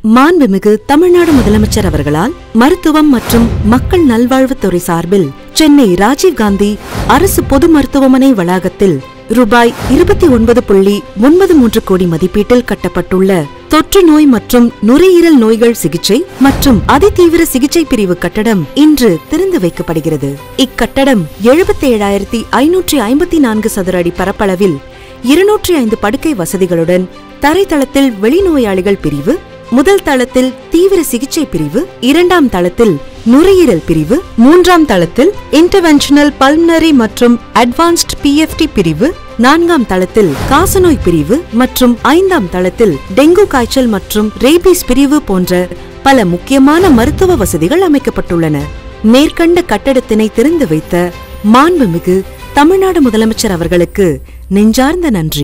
மாண்புமிகு தமிழ்நாடு முதலமைச்சர் அவர்களால் மருத்துவம் மற்றும் மக்கள் நல்வாழ்வுத்துறை சார்பில் சென்னை ராஜீவ்காந்தி அரசு பொது மருத்துவமனை வளாகத்தில் ரூபாய் இருபத்தி ஒன்பது புள்ளி ஒன்பது மூன்று கோடி மதிப்பீட்டில் கட்டப்பட்டுள்ள தொற்று நோய் மற்றும் நுரையீரல் நோய்கள் சிகிச்சை மற்றும் அதிதீவிர சிகிச்சை பிரிவு கட்டடம் இன்று திறந்து வைக்கப்படுகிறது இக்கட்டடம் எழுபத்தி ஏழாயிரத்தி ஐநூற்றி ஐம்பத்தி நான்கு சதுர அடி பரப்பளவில் இருநூற்றி ஐந்து படுக்கை வசதிகளுடன் தரைத்தளத்தில் வெளிநோயாளிகள் பிரிவு முதல் தளத்தில் தீவிர சிகிச்சை பிரிவு இரண்டாம் தளத்தில் நுரையீரல் பிரிவு மூன்றாம் தளத்தில் இன்டர்வென்ஷனல் பல்மனரி மற்றும் அட்வான்ஸ்ட் பிஎஃப்டி பிரிவு நான்காம் தளத்தில் காசநோய் பிரிவு மற்றும் ஐந்தாம் தளத்தில் டெங்கு காய்ச்சல் மற்றும் ரேபீஸ் பிரிவு போன்ற பல முக்கியமான மருத்துவ வசதிகள் அமைக்கப்பட்டுள்ளன மேற்கண்ட கட்டடத்தினை திறந்து வைத்த மாண்புமிகு தமிழ்நாடு முதலமைச்சர் அவர்களுக்கு நெஞ்சார்ந்த நன்றி